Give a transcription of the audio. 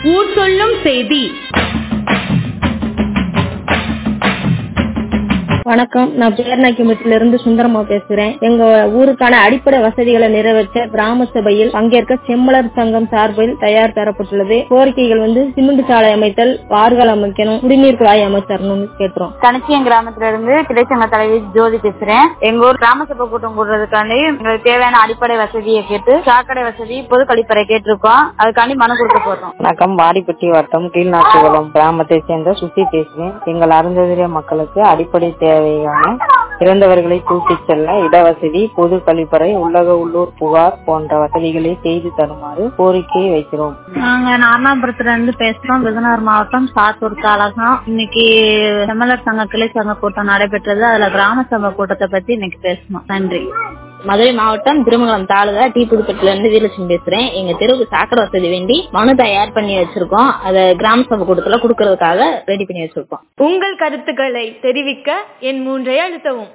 ஊர் சொல்லும் செய்தி வணக்கம் நான் பேர்நாக்கிமட்டில இருந்து சுந்தரமா பேசுறேன் எங்க ஊருக்கான அடிப்படை வசதிகளை நிறைவேற்ற கிராம சபையில் பங்கேற்க செம்மலர் சங்கம் சார்பில் தயார் தரப்பட்டுள்ளது கோரிக்கைகள் வந்து சிமெண்ட் சாலை அமைத்தல் வார்கள் அமைக்கணும் குடிநீர் குழாய் அமைச்சரணும்னு கேட்டுறோம் கணக்கியம் கிராமத்துல இருந்து கிளைச்சங்க தலைவி ஜோதி பேசுறேன் எங்க ஊர் கிராம சபை கூட்டம் கூடுறதுக்காண்டி எங்களுக்கு தேவையான அடிப்படை வசதியை கேட்டு சாக்கடை வசதி பொது கழிப்பறை கேட்டிருக்கோம் அதுக்காண்டி மனு கொடுக்க போறோம் வணக்கம் வாடிப்பட்டி வட்டம் கீழ்நாட்டுக்குளம் கிராமத்தை சேர்ந்த சுத்தி பேசுகிறேன் எங்கள் அருந்ததிரிய மக்களுக்கு அடிப்படை தேவையான இறந்தவர்களை தூக்கிச் செல்ல இடவசதி பொது கழிப்பறை உள்ளக உள்ளூர் புகார் போன்ற வசதிகளை செய்து தருமாறு கோரிக்கை வைக்கிறோம் நாங்க நார்மாபுரத்துல இருந்து பேசுறோம் விருதுநகர் மாவட்டம் சாத்தூர் தாலகம் இன்னைக்கு செம்மலர் சங்க கிளை சங்க கூட்டம் நடைபெற்றது அதுல கிராம சபை கூட்டத்தை பத்தி இன்னைக்கு பேசணும் நன்றி மதுரை மாவட்டம் திருமங்கலம் தாலுகா டி புதுப்பட்டில இருந்து வீரலட்சுமி பேசுறேன் எங்க தெருவுக்கு சாக்கடை வசதி வேண்டி மனு தயார் பண்ணி வச்சிருக்கோம் அதை கிராம சபை கூட்டத்துல குடுக்கறதுக்காக ரெடி பண்ணி வச்சிருக்கோம் உங்கள் கருத்துக்களை தெரிவிக்க என் மூன்றை அழுத்தவும்